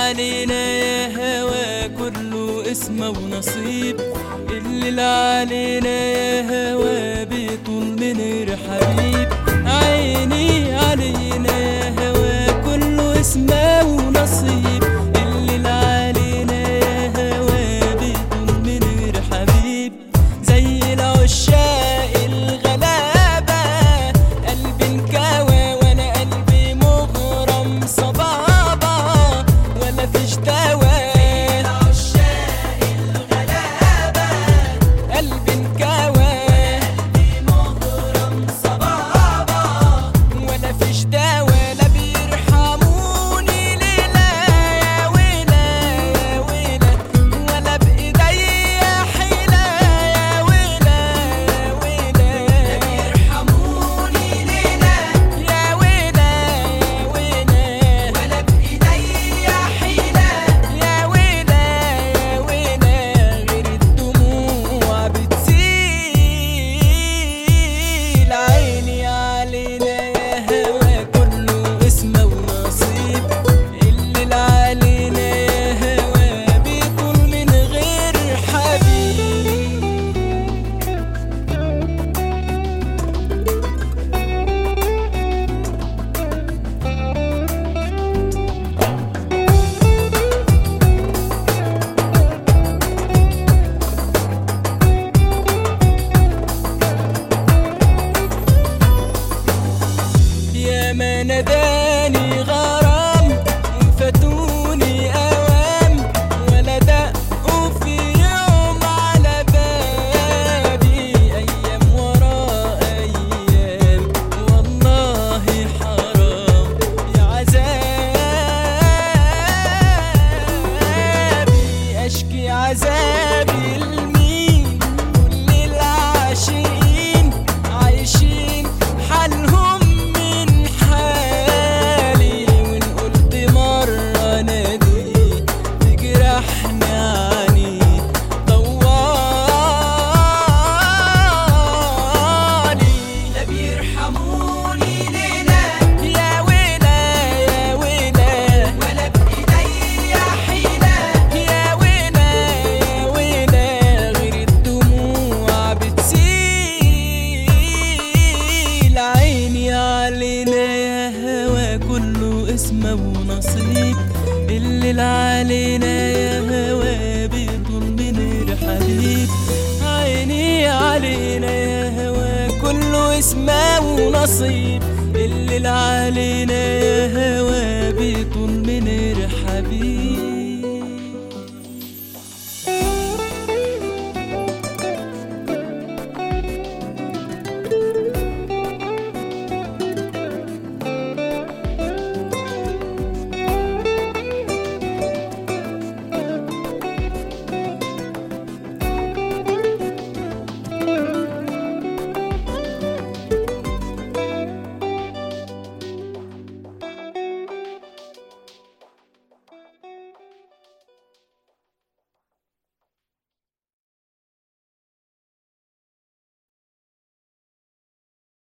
علينا يا هوا كله اسمه ونصيب اللي علينا يا هوا بيطول من غير حبيب عيني علينا يا هوا كله اسمه ونصيب اللي علينا يا هوا بيطول من غير حبيب زي العشاق الغلابة قلبي انكوى وانا قلبي مغرم صبابة ولا فيش دواء العشاق الغلابة قلبي انكوى قلبي مغرم صبابة ولا فيش دواء لا بيرحموني ليلة يا ويلة يا ويلة ولا بإيديا حيلة يا ويلة يا ويلة لا بيرحموني ليلة يا ويلة يا ويلة ولا بإيديا حيلة يا ويلة يا ويلة غير الدموع بتسيل عيني علينا يا هوا كله اسمه ونصيب اللي علينا يا هوا بيطول من غير حبيب يا ما نداني غرام وفاتوني اوام ولا دقوا في يوم على بابي ايام ورا ايام والله حرام يا عذابي اشكي عذابي لمين كل العاشقين عايشين حالهم من حالي وان قلت مرة نادي تجرحني عني طوالي لا بيرحموني ليلة يا ويلة يا ويلة ولا بإيديا حيلة يا ويلة يا ويلة غير الدموع بتسيل عيني علينا يا هوا كله اسمه ونصيب اللي علينا يا هوا بيطول من غير حبيب عيني علينا يا هوا كله اسمه ونصيب اللي علينا يا هوا بيطول من غير حبيب